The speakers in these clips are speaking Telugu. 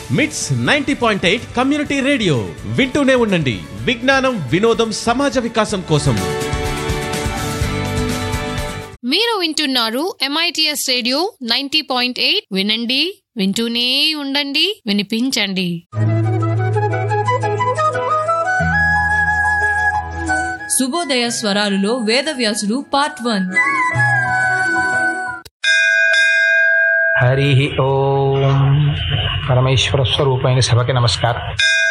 మిట్స్ ninety point eight community radio వింటూనే ఉండండి విజ్ఞానం వినోదం సమాజ వికాసం కోసం మీరు వింటున్నారు MITS radio ninety point eight వినండి వింటూనే ఉండండి వినిపించండి శుభోదయ స్వరాలులో వేదవ్యాసుడు పార్ట్ వన్ హరి ఓం పరమేశ్వర స్వరూపమైన సభకి నమస్కారం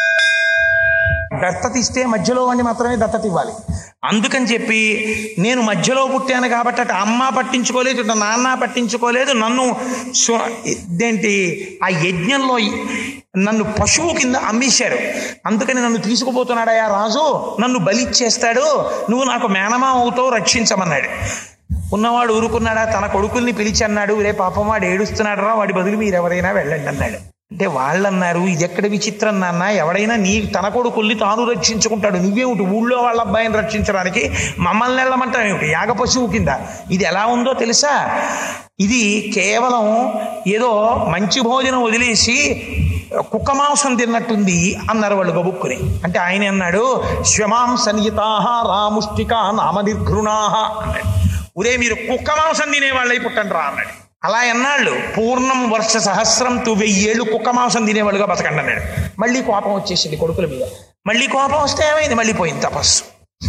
దత్తత ఇస్తే మధ్యలో వాడిని మాత్రమే దత్తత ఇవ్వాలి అందుకని చెప్పి నేను మధ్యలో పుట్టాను కాబట్టి అటు అమ్మ పట్టించుకోలేదు ఇటు నాన్న పట్టించుకోలేదు నన్ను స్వ- ఇదేంటి ఆ యజ్ఞంలో నన్ను పశువు కింద అమ్మేశారు అందుకని నన్ను తీసుకుపోతున్నాడయా రాజు నన్ను బలిచ్చేస్తాడు నువ్వు నాకు మేనమా అవుతావు రక్షించమన్నాడు ఉన్నవాడు ఊరుకున్నాడా తన కొడుకుల్ని పిలిచి అన్నాడు రే పాపం వాడు ఏడుస్తున్నాడు రా వాడి బదులు మీరు ఎవరైనా వెళ్ళండి అన్నాడు అంటే వాళ్ళు అన్నారు ఇది ఎక్కడ విచిత్రం నాన్న ఎవడైనా నీ తన కొడుకుల్ని తాను రక్షించుకుంటాడు నువ్వేమిటి ఊళ్ళో వాళ్ళ అబ్బాయిని రక్షించడానికి మమ్మల్ని వెళ్ళమంటావు ఏమిటి యాగ పశువు కింద ఇది ఎలా ఉందో తెలుసా ఇది కేవలం ఏదో మంచి భోజనం వదిలేసి కుక్క మాంసం తిన్నట్టుంది అన్నారు వాళ్ళు గబుక్కుని అంటే ఆయన అన్నాడు శ్వమాం సన్నిహితాహ రాముష్టికా నామనిర్ఘృణాహ అన్నాడు ఉదే మీరు కుక్క మాంసం తినేవాళ్ళై పుట్టండి రా అన్నాడు అలా ఎన్నాళ్ళు పూర్ణం వర్ష సహస్రం తు వెయ్యేళ్ళు కుక్క మాంసం తినేవాళ్ళుగా బతకండి అన్నాడు మళ్ళీ కోపం వచ్చేసింది కొడుకుల మీద మళ్ళీ కోపం వస్తే ఏమైంది మళ్ళీ పోయింది తపస్సు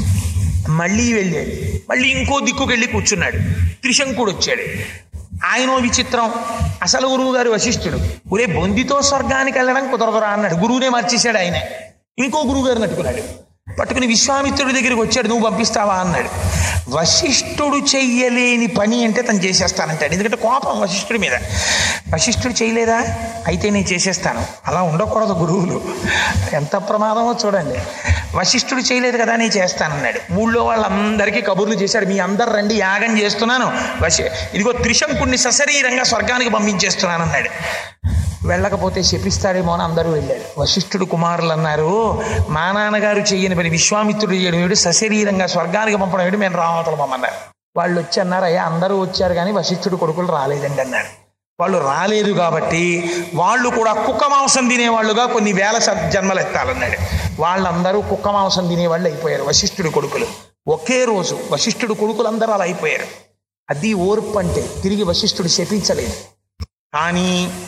మళ్ళీ వెళ్ళాడు మళ్ళీ ఇంకో దిక్కుకు వెళ్ళి కూర్చున్నాడు త్రిశంకుడు వచ్చాడు ఆయన విచిత్రం అసలు గురువు గారు వశిష్ఠుడు ఒరే బొందితో స్వర్గానికి వెళ్ళడం కుదరదురా అన్నాడు గురువునే మార్చేశాడు ఆయన ఇంకో గురువు గారు నట్టుకున్నాడు పట్టుకుని విశ్వామిత్రుడి దగ్గరికి వచ్చాడు నువ్వు పంపిస్తావా అన్నాడు వశిష్ఠుడు చెయ్యలేని పని అంటే తను చేసేస్తానంటాడు ఎందుకంటే కోపం వశిష్ఠుడి మీద వశిష్ఠుడు చేయలేదా అయితే నేను చేసేస్తాను అలా ఉండకూడదు గురువులు ఎంత ప్రమాదమో చూడండి వశిష్ఠుడు చేయలేదు కదా నేను చేస్తానన్నాడు ఊళ్ళో వాళ్ళందరికీ కబుర్లు చేశాడు మీ అందరు రండి యాగం చేస్తున్నాను వశి ఇదిగో త్రిశంకుణ్ణి సశరీరంగా స్వర్గానికి పంపించేస్తున్నాను అన్నాడు వెళ్ళకపోతే శపిస్తాడేమో అని అందరూ వెళ్ళాడు వశిష్ఠుడు కుమారులు అన్నారు మా నాన్నగారు చెయ్యని పని విశ్వామిత్రుడు చేయడం ఏడు సశరీరంగా స్వర్గానికి పంపడం ఏడు మేము రామతలు పొమ్మన్నారు వాళ్ళు వచ్చి అన్నారు అయ్యా అందరూ వచ్చారు కానీ వశిష్ఠుడు కొడుకులు రాలేదండి అన్నారు వాళ్ళు రాలేదు కాబట్టి వాళ్ళు కూడా కుక్క మాంసం తినేవాళ్ళుగా కొన్ని వేల స- జన్మలు ఎత్తాలన్నాడు వాళ్ళందరూ కుక్క మాంసం తినేవాళ్ళు అయిపోయారు వశిష్ఠుడు కొడుకులు ఒకే రోజు వశిష్ఠుడు కొడుకులు అందరూ అలా అయిపోయారు అది ఓర్పు అంటే తిరిగి వశిష్ఠుడు శపించలేదు కానీ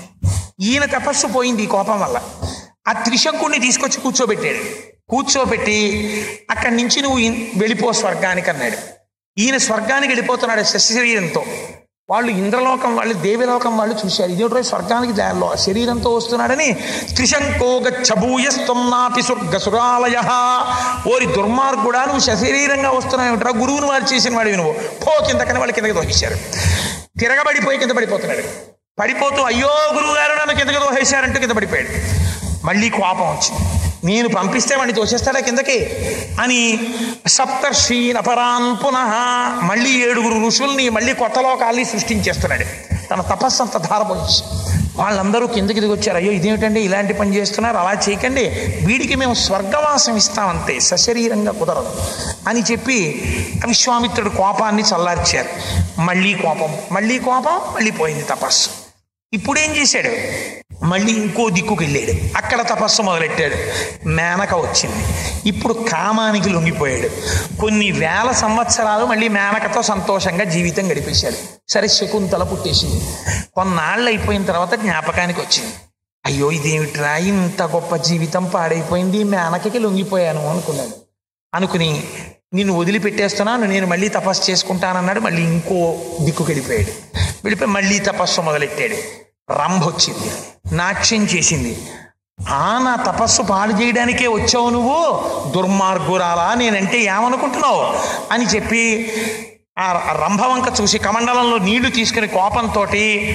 ఈయన తపస్సు పోయింది ఈ కోపం వల్ల ఆ త్రిశంకుణ్ణి తీసుకొచ్చి కూర్చోబెట్టాడు కూర్చోబెట్టి అక్కడి నుంచి నువ్వు ఇన్- వెళ్ళిపో స్వర్గానికి అన్నాడు ఈయన స్వర్గానికి వెళ్ళిపోతున్నాడు శరీరంతో వాళ్ళు ఇంద్రలోకం వాళ్ళు దేవలోకం వాళ్ళు చూశారు ఇదేంటో స్వర్గానికి దారిలో శరీరంతో వస్తున్నాడని త్రిశంకో గచ్చభూయస్త్వన్నాపి స్వర్గసురాలయ ఓరి దుర్మార్గుడా నువ్వు శరీరంగా వస్తున్నావు గురువును వారు చేసిన వాడు నువ్వు పో కిందకని వాళ్ళు కిందకి తోసేశారు తిరగబడిపోయి కింద పడిపోతున్నాడు పడిపోతూ అయ్యో గురువు గారు నన్ను కిందకి తోసేశారంటూ కింద పడిపోయాడు మళ్ళీ కోపం వచ్చింది నేను పంపిస్తే వాడిని తోసేస్తాడా కిందకి అని సప్తర్షి అపరాన్ పునః మళ్ళీ ఏడుగురు ఋషుల్ని మళ్ళీ కొత్త లోకాల్ని సృష్టించేస్తున్నాడు తన తపస్సు అంత ధారపోయించి వాళ్ళందరూ కిందకి దిగి వచ్చారు అయ్యో ఇదేమిటండి ఇలాంటి పని చేస్తున్నారు అలా చేయకండి వీడికి మేము స్వర్గవాసం ఇస్తామంతే సశరీరంగా కుదరదు అని చెప్పి విశ్వామిత్రుడు కోపాన్ని చల్లార్చారు మళ్ళీ కోపం మళ్ళీ కోపం మళ్ళీ పోయింది తపస్సు ఇప్పుడేం చేశాడు మళ్ళీ ఇంకో దిక్కుకు వెళ్ళాడు అక్కడ తపస్సు మొదలెట్టాడు మేనక వచ్చింది ఇప్పుడు కామానికి లొంగిపోయాడు కొన్ని వేల సంవత్సరాలు మళ్ళీ మేనకతో సంతోషంగా జీవితం గడిపేశాడు సరే శకుంతల పుట్టేసింది కొన్నాళ్ళు అయిపోయిన తర్వాత జ్ఞాపకానికి వచ్చింది అయ్యో ఇదేమిట్రా ఇంత గొప్ప జీవితం పాడైపోయింది మేనకకి లొంగిపోయాను అనుకున్నాడు అనుకుని నిన్ను వదిలిపెట్టేస్తున్నాను నేను మళ్ళీ తపస్సు చేసుకుంటానన్నాడు మళ్ళీ ఇంకో దిక్కుకు వెళ్ళిపోయాడు వెళ్ళిపోయి మళ్ళీ తపస్సు మొదలెట్టాడు రంభ వచ్చింది నాట్యం చేసింది ఆ నా తపస్సు పాడు చేయడానికే వచ్చావు నువ్వు దుర్మార్గురాలా నేనంటే ఏమనుకుంటున్నావు అని చెప్పి ఆ రంభవంక చూసి కమండలంలో నీళ్లు తీసుకుని కోపంతో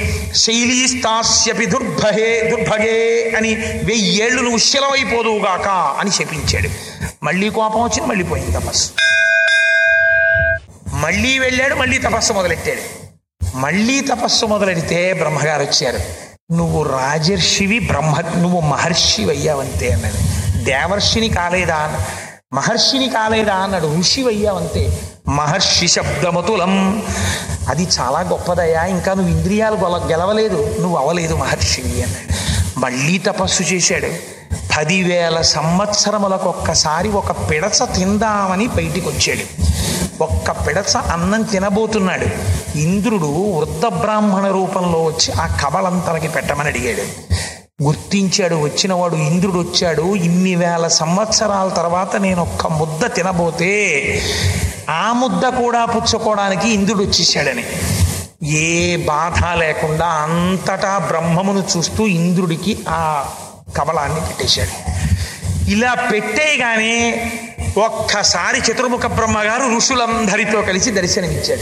శైలీస్తాస్యపి దుర్భగే దుర్భగే అని వెయ్యేళ్ళు నువ్వు శిలవైపోదువుగాక అని శపించాడు మళ్ళీ కోపం వచ్చింది మళ్ళీ పోయింది తపస్సు మళ్ళీ వెళ్ళాడు మళ్ళీ తపస్సు మొదలెట్టాడు మళ్ళీ తపస్సు మొదలెడితే బ్రహ్మగారు వచ్చారు నువ్వు రాజర్షివి బ్రహ్మ నువ్వు మహర్షివి అయ్యావంతే అన్నాడు దేవర్షిని కాలేదా అన్న మహర్షిని కాలేదా అన్నాడు ఋషి అయ్యావంతే మహర్షి శబ్దమతులం అది చాలా గొప్పదయ్యా ఇంకా నువ్వు ఇంద్రియాలు గొల గెలవలేదు నువ్వు అవలేదు మహర్షివి అన్నాడు మళ్ళీ తపస్సు చేశాడు పదివేల సంవత్సరములకు ఒక్కసారి ఒక పిడచ తిందామని బయటికి వచ్చాడు ఒక్క పిడచ అన్నం తినబోతున్నాడు ఇంద్రుడు వృద్ధ బ్రాహ్మణ రూపంలో వచ్చి ఆ కబలంతలకి పెట్టమని అడిగాడు గుర్తించాడు వచ్చినవాడు ఇంద్రుడు వచ్చాడు ఇన్ని వేల సంవత్సరాల తర్వాత నేను ఒక్క ముద్ద తినబోతే ఆ ముద్ద కూడా పుచ్చుకోవడానికి ఇంద్రుడు వచ్చేసాడని ఏ బాధ లేకుండా అంతటా బ్రహ్మమును చూస్తూ ఇంద్రుడికి ఆ కమలాన్ని పెట్టేశాడు ఇలా పెట్టేయగానే ఒక్కసారి చతుర్ముఖ బ్రహ్మగారు ఋషులందరితో కలిసి దర్శనమిచ్చాడు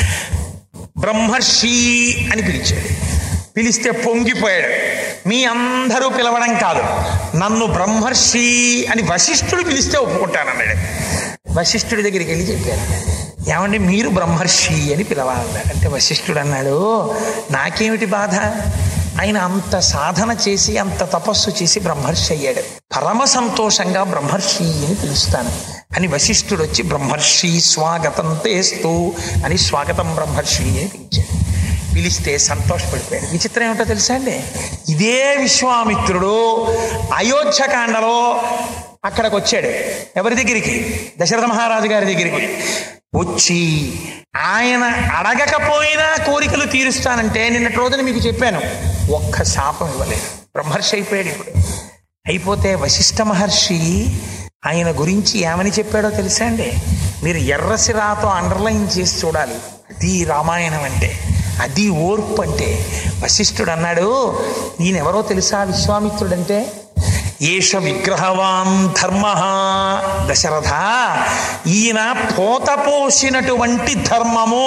బ్రహ్మర్షి అని పిలిచాడు పిలిస్తే పొంగిపోయాడు మీ అందరూ పిలవడం కాదు నన్ను బ్రహ్మర్షి అని వశిష్ఠుడు పిలిస్తే ఒప్పుకుంటానన్నాడు వశిష్ఠుడి దగ్గరికి వెళ్ళి చెప్పారు ఏమండి మీరు బ్రహ్మర్షి అని పిలవాలన్నాడు అంటే వశిష్ఠుడు అన్నాడు నాకేమిటి బాధ ఆయన అంత సాధన చేసి అంత తపస్సు చేసి బ్రహ్మర్షి అయ్యాడు పరమ సంతోషంగా బ్రహ్మర్షి అని పిలుస్తాను అని వశిష్ఠుడు వచ్చి బ్రహ్మర్షి స్వాగతం తేస్తూ అని స్వాగతం బ్రహ్మర్షి అని పిలిచాడు పిలిస్తే సంతోషపడిపోయాడు విచిత్రం ఏమిటో తెలుసా అండి ఇదే విశ్వామిత్రుడు అయోధ్యకాండలో అక్కడికి వచ్చాడు ఎవరి దగ్గరికి దశరథ మహారాజు గారి దగ్గరికి వచ్చి ఆయన అడగకపోయినా కోరికలు తీరుస్తానంటే నిన్నటి రోజున మీకు చెప్పాను ఒక్క శాపం ఇవ్వలేదు బ్రహ్మర్షి అయిపోయాడు ఇప్పుడు అయిపోతే వశిష్ఠ మహర్షి ఆయన గురించి ఏమని చెప్పాడో తెలుసా అండి మీరు ఎర్రసిరాతో అండర్లైన్ చేసి చూడాలి అది రామాయణం అంటే అది ఓర్పు అంటే వశిష్ఠుడు అన్నాడు ఈయనెవరో తెలుసా విశ్వామిత్రుడంటే ఏష విగ్రహవాన్ ధర్మ దశరథ ఈయన పోత పోసినటువంటి ధర్మము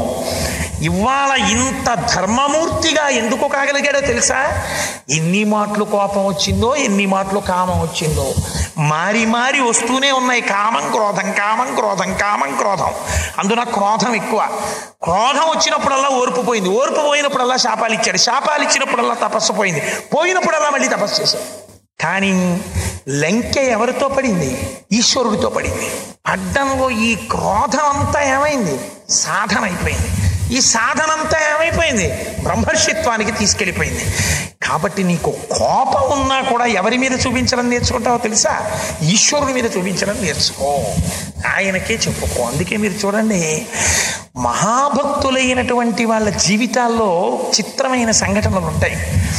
ఇవాళ ఇంత ధర్మమూర్తిగా ఎందుకు కాగలిగాడో తెలుసా ఎన్ని మాటలు కోపం వచ్చిందో ఎన్ని మాటలు కామం వచ్చిందో మారి మారి వస్తూనే ఉన్నాయి కామం క్రోధం కామం క్రోధం కామం క్రోధం అందున క్రోధం ఎక్కువ క్రోధం వచ్చినప్పుడల్లా ఓర్పు పోయింది ఓర్పు పోయినప్పుడల్లా శాపాలు ఇచ్చాడు శాపాలు ఇచ్చినప్పుడల్లా తపస్సు పోయింది పోయినప్పుడల్లా మళ్ళీ తపస్సు చేశాడు కానీ లంక ఎవరితో పడింది ఈశ్వరుడితో పడింది అడ్డంలో ఈ క్రోధం అంతా ఏమైంది సాధన అయిపోయింది ఈ సాధన అంతా ఏమైపోయింది బ్రహ్మర్షిత్వానికి తీసుకెళ్ళిపోయింది కాబట్టి నీకు కోపం ఉన్నా కూడా ఎవరి మీద చూపించడం నేర్చుకుంటావో తెలుసా ఈశ్వరుని మీద చూపించడం నేర్చుకో ఆయనకే చెప్పుకో అందుకే మీరు చూడండి మహాభక్తులైనటువంటి వాళ్ళ జీవితాల్లో చిత్రమైన సంఘటనలు ఉంటాయి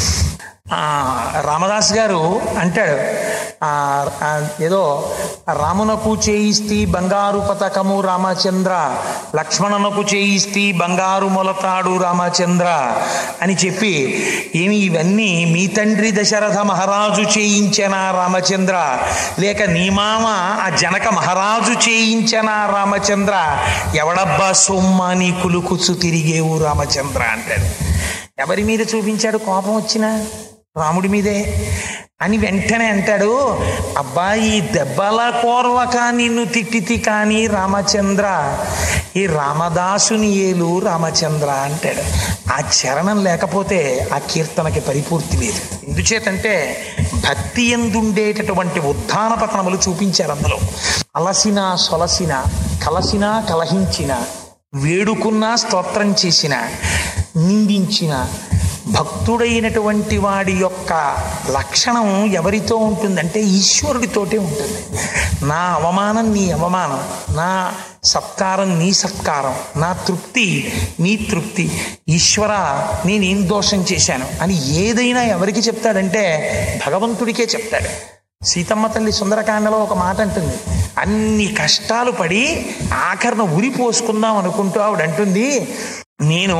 ఆ, రామదాస్ గారు అంటాడు ఆ, ఆ, ఏదో రామునకు చేయిస్తి బంగారు పతకము రామచంద్ర లక్ష్మణునకు చేయిస్తి బంగారు మొలతాడు రామచంద్ర అని చెప్పి ఏమి ఇవన్నీ మీ తండ్రి దశరథ మహారాజు చేయించనా రామచంద్ర లేక నీ మామ ఆ జనక మహారాజు చేయించనా రామచంద్ర ఎవడబ్బా సొమ్మ నీ కులుకుచు తిరిగేవు రామచంద్ర అంటాడు ఎవరి మీద చూపించాడు కోపం వచ్చినా రాముడి మీదే అని వెంటనే అంటాడు అబ్బా ఈ దెబ్బల కోర్వక నిన్ను తిట్టితి కానీ రామచంద్ర ఈ రామదాసుని ఏలు రామచంద్ర అంటాడు ఆ చరణం లేకపోతే ఆ కీర్తనకి పరిపూర్తి లేదు ఎందుచేతంటే భక్తి ఎందుండేటటువంటి ఉత్థాన పతనములు చూపించారు అందులో అలసిన సొలసిన కలసిన కలహించిన వేడుకున్నా స్తోత్రం చేసిన నిందించిన భక్తుడైనటువంటి వాడి యొక్క లక్షణం ఎవరితో ఉంటుందంటే ఈశ్వరుడితోటే ఉంటుంది నా అవమానం నీ అవమానం నా సత్కారం నీ సత్కారం నా తృప్తి నీ తృప్తి ఈశ్వర నేనేం దోషం చేశాను అని ఏదైనా ఎవరికి చెప్తాడంటే భగవంతుడికే చెప్తాడు సీతమ్మ తల్లి సుందరకాండలో ఒక మాట అంటుంది అన్ని కష్టాలు పడి ఆఖరణ ఉరి పోసుకుందాం అనుకుంటూ ఆవిడ అంటుంది నేను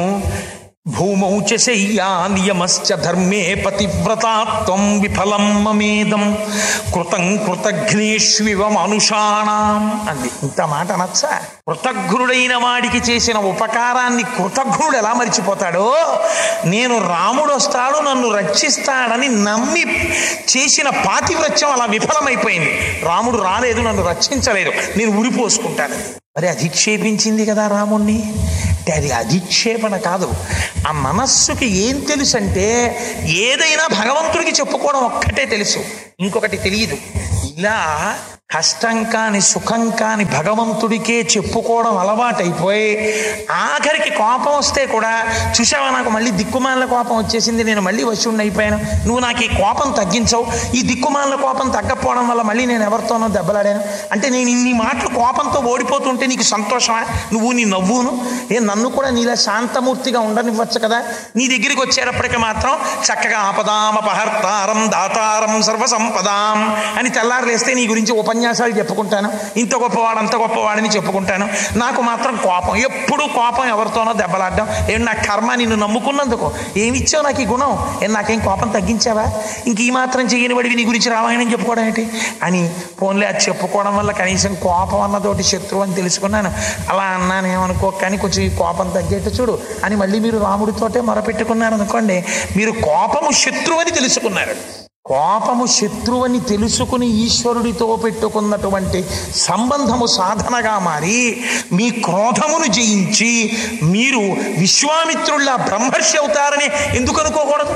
భూమౌ చ శయ్యా నియమశ్చ ధర్మే పతివ్రతాత్వం విఫలం మమేదం కృతం కృతఘ్నేష్వివ మనుషాణం అంది ఇంత మాట అనొచ్చా కృతజ్ఞుడైన వాడికి చేసిన ఉపకారాన్ని కృతజ్ఞుడు ఎలా మర్చిపోతాడో నేను రాముడు వస్తాడు నన్ను రక్షిస్తాడని నమ్మి చేసిన పాతివ్రత్యం అలా విఫలమైపోయింది రాముడు రాలేదు నన్ను రక్షించలేదు నేను ఉరిపోసుకుంటాను మరి అధిక్షేపించింది కదా రాముణ్ణి అంటే అది అధిక్షేపణ కాదు ఆ మనస్సుకి ఏం తెలుసు అంటే ఏదైనా భగవంతుడికి చెప్పుకోవడం ఒక్కటే తెలుసు ఇంకొకటి తెలియదు ఇలా కష్టం కాని సుఖం కాని భగవంతుడికే చెప్పుకోవడం అలవాటైపోయి ఆఖరికి కోపం వస్తే కూడా చూసావా నాకు మళ్ళీ దిక్కుమాల కోపం వచ్చేసింది నేను మళ్ళీ వశుడిని అయిపోయాను నువ్వు నాకు ఈ కోపం తగ్గించవు ఈ దిక్కుమాల కోపం తగ్గకపోవడం వల్ల మళ్ళీ నేను ఎవరితోనో దెబ్బలాడాను అంటే నేను ఇన్ని మాటలు కోపంతో ఓడిపోతుంటే నీకు సంతోషమా నువ్వు నీ నవ్వును ఏ నన్ను కూడా నీలా శాంతమూర్తిగా ఉండనివ్వచ్చు కదా నీ దగ్గరికి వచ్చేటప్పటికి మాత్రం చక్కగా ఆపదామపహర్తారం దాతారం సర్వసంపదాం అని తెల్లారులేస్తే నీ గురించి ఉపన్యాసాలు చెప్పుకుంటాను ఇంత గొప్పవాడు అంత గొప్పవాడని చెప్పుకుంటాను నాకు మాత్రం కోపం ఎప్పుడు కోపం ఎవరితోనో దెబ్బలాడడం ఏం నా కర్మ నిన్ను నమ్ముకున్నందుకు ఏమి ఇచ్చావు నాకు ఈ గుణం ఏం నాకేం కోపం తగ్గించావా ఇంక ఈ మాత్రం చేయని వాడివి నీ గురించి రామాయణం చెప్పుకోవడం ఏంటి అని పోన్లే అది చెప్పుకోవడం వల్ల కనీసం కోపం అన్నతోటి శత్రువు అని తెలుసుకున్నాను అలా అన్నాను ఏమనుకో కానీ కొంచెం ఈ కోపం తగ్గేట్టు చూడు అని మళ్ళీ మీరు రాముడితోటే మొరపెట్టుకున్నారు అనుకోండి మీరు కోపము శత్రువు అని తెలుసుకున్నారు కోపము శత్రువని తెలుసుకుని ఈశ్వరుడితో పెట్టుకున్నటువంటి సంబంధము సాధనగా మారి మీ క్రోధమును జయించి మీరు విశ్వామిత్రుళ్ళ బ్రహ్మర్షి అవుతారని ఎందుకు అనుకోకూడదు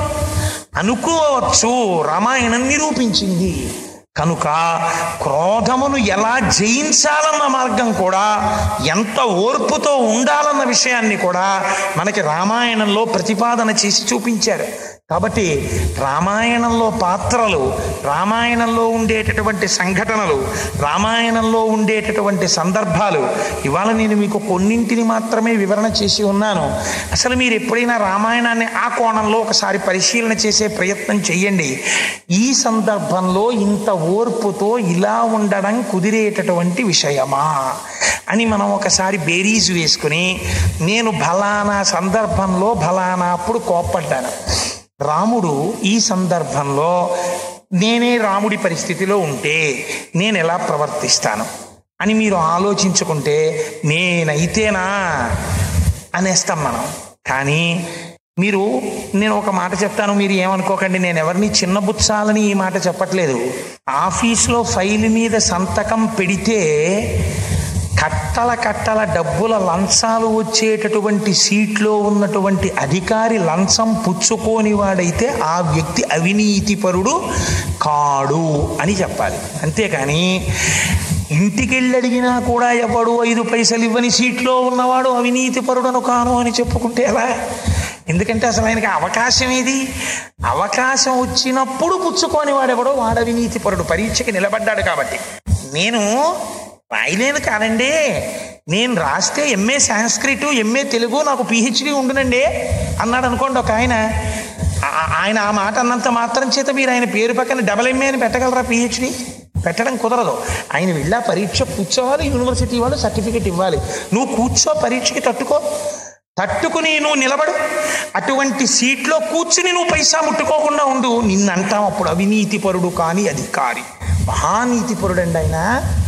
అనుకోవచ్చు రామాయణం నిరూపించింది కనుక క్రోధమును ఎలా జయించాలన్న మార్గం కూడా ఎంత ఓర్పుతో ఉండాలన్న విషయాన్ని కూడా మనకి రామాయణంలో ప్రతిపాదన చేసి చూపించారు కాబట్టి రామాయణంలో పాత్రలు రామాయణంలో ఉండేటటువంటి సంఘటనలు రామాయణంలో ఉండేటటువంటి సందర్భాలు ఇవాళ నేను మీకు కొన్నింటిని మాత్రమే వివరణ చేసి ఉన్నాను అసలు మీరు ఎప్పుడైనా రామాయణాన్ని ఆ కోణంలో ఒకసారి పరిశీలన చేసే ప్రయత్నం చేయండి ఈ సందర్భంలో ఇంత ఓర్పుతో ఇలా ఉండడం కుదిరేటటువంటి విషయమా అని మనం ఒకసారి బేరీజు వేసుకుని నేను ఫలానా సందర్భంలో ఫలానా అప్పుడు కోప్పడ్డాను రాముడు ఈ సందర్భంలో నేనే రాముడి పరిస్థితిలో ఉంటే నేను ఎలా ప్రవర్తిస్తాను అని మీరు ఆలోచించుకుంటే నేనైతేనా అనేస్తాం మనం కానీ మీరు నేను ఒక మాట చెప్తాను మీరు ఏమనుకోకండి నేను ఎవరిని చిన్నబుచ్చాలని ఈ మాట చెప్పట్లేదు ఆఫీస్లో ఫైల్ మీద సంతకం పెడితే కట్టల కట్టల డబ్బుల లంచాలు వచ్చేటటువంటి సీట్లో ఉన్నటువంటి అధికారి లంచం పుచ్చుకోని వాడైతే ఆ వ్యక్తి అవినీతిపరుడు కాడు అని చెప్పాలి అంతేకాని ఇంటికెళ్ళి అడిగినా కూడా ఎవడు ఐదు పైసలు ఇవ్వని సీట్లో ఉన్నవాడు అవినీతిపరుడను కాను అని చెప్పుకుంటే ఎలా ఎందుకంటే అసలు ఆయనకి అవకాశం ఏది అవకాశం వచ్చినప్పుడు పుచ్చుకోని వాడెవడో వాడు అవినీతిపరుడు పరీక్షకి నిలబడ్డాడు కాబట్టి నేను రాయలేను కానండి నేను రాస్తే ఎంఏ సాంస్క్రిట్ ఎంఏ తెలుగు నాకు పిహెచ్డి ఉండునండి అన్నాడు అనుకోండి ఒక ఆయన ఆ- ఆయన ఆ మాట అన్నంత మాత్రం చేత మీరు ఆయన పేరు పక్కన డబల్ ఎంఏ అని పెట్టగలరా పిహెచ్డి పెట్టడం కుదరదు ఆయన వెళ్ళా పరీక్ష కూర్చోవాలి యూనివర్సిటీ వాళ్ళు సర్టిఫికెట్ ఇవ్వాలి నువ్వు కూర్చో పరీక్షకి తట్టుకో తట్టుకుని నువ్వు నిలబడు అటువంటి సీట్లో కూర్చుని నువ్వు పైసా ముట్టుకోకుండా ఉండు నిన్నంటాం అప్పుడు అవినీతిపరుడు కానీ అధికారి మహానీతిపరుడండి ఆయన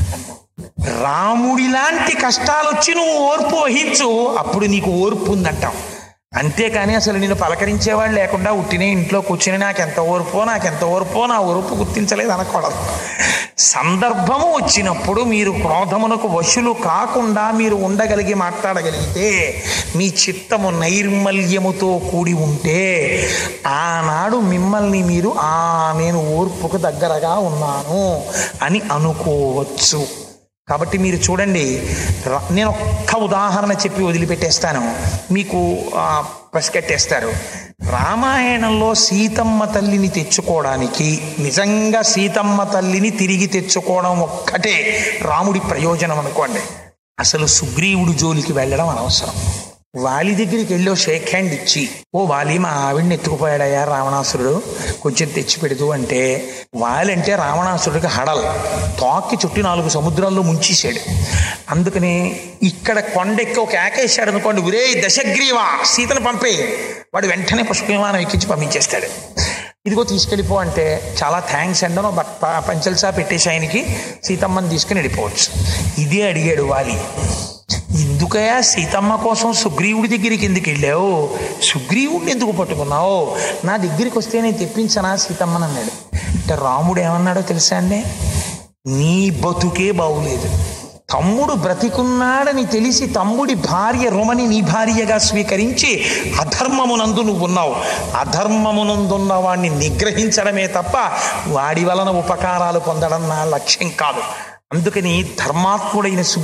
రాముడి లాంటి కష్టాలు వచ్చి నువ్వు ఓర్పు వహించు అప్పుడు నీకు ఓర్పు ఉందంటాం అంతేకాని అసలు నేను పలకరించేవాళ్ళు లేకుండా ఉట్టినే ఇంట్లో కూర్చుని నాకెంత ఓర్పో నాకెంత ఓర్పో నా ఓర్పు గుర్తించలేదు అనకూడదు సందర్భము వచ్చినప్పుడు మీరు క్రోధమునకు వశులు కాకుండా మీరు ఉండగలిగి మాట్లాడగలిగితే మీ చిత్తము నైర్మల్యముతో కూడి ఉంటే ఆనాడు మిమ్మల్ని మీరు ఆ నేను ఓర్పుకు దగ్గరగా ఉన్నాను అని అనుకోవచ్చు కాబట్టి మీరు చూడండి ర- నేను ఒక్క ఉదాహరణ చెప్పి వదిలిపెట్టేస్తాను మీకు ఆ, పసిగట్టేస్తారు రామాయణంలో సీతమ్మ తల్లిని తెచ్చుకోవడానికి నిజంగా సీతమ్మ తల్లిని తిరిగి తెచ్చుకోవడం ఒక్కటే రాముడి ప్రయోజనం అనుకోండి అసలు సుగ్రీవుడు జోలికి వెళ్ళడం అనవసరం వాలి దగ్గరికి వెళ్ళి ఓ షేక్ హ్యాండ్ ఇచ్చి ఓ వాలి మా ఆవిడ్ని ఎత్తుకుపోయాడయ్యా రావణాసురుడు కొంచెం తెచ్చి పెడుతూ అంటే వాలి అంటే రావణాసురుడికి హడల్ తోక్కి చుట్టి నాలుగు సముద్రాల్లో ముంచేశాడు అందుకని ఇక్కడ కొండెక్కి ఒక ఏకేశాడు అనుకోండి ఒరే దశగ్రీవా సీతను పంపే వాడు వెంటనే పుష్ప విమానం ఎక్కించి పంపించేస్తాడు ఇదిగో తీసుకెళ్ళిపో అంటే చాలా థ్యాంక్స్ అండి అని బట్ పంచల్సా పెట్టేసి ఆయనకి సీతమ్మని తీసుకుని వెళ్ళిపోవచ్చు ఇదే అడిగాడు వాలి ఎందుకయ్యా సీతమ్మ కోసం సుగ్రీవుడి దగ్గరికి ఎందుకు వెళ్ళావు సుగ్రీవుడిని ఎందుకు పట్టుకున్నావు నా దగ్గరికి వస్తే నేను తెప్పించనా సీతమ్మని అన్నాడు అంటే రాముడు ఏమన్నాడో తెలుసా అండి నీ బతుకే బాగులేదు తమ్ముడు బ్రతికున్నాడని తెలిసి తమ్ముడి భార్య రుమని నీ భార్యగా స్వీకరించి అధర్మమునందు నువ్వు ఉన్నావు అధర్మమునందున్న వాడిని నిగ్రహించడమే తప్ప వాడి వలన ఉపకారాలు పొందడం నా లక్ష్యం కాదు అందుకని ధర్మాత్ముడైన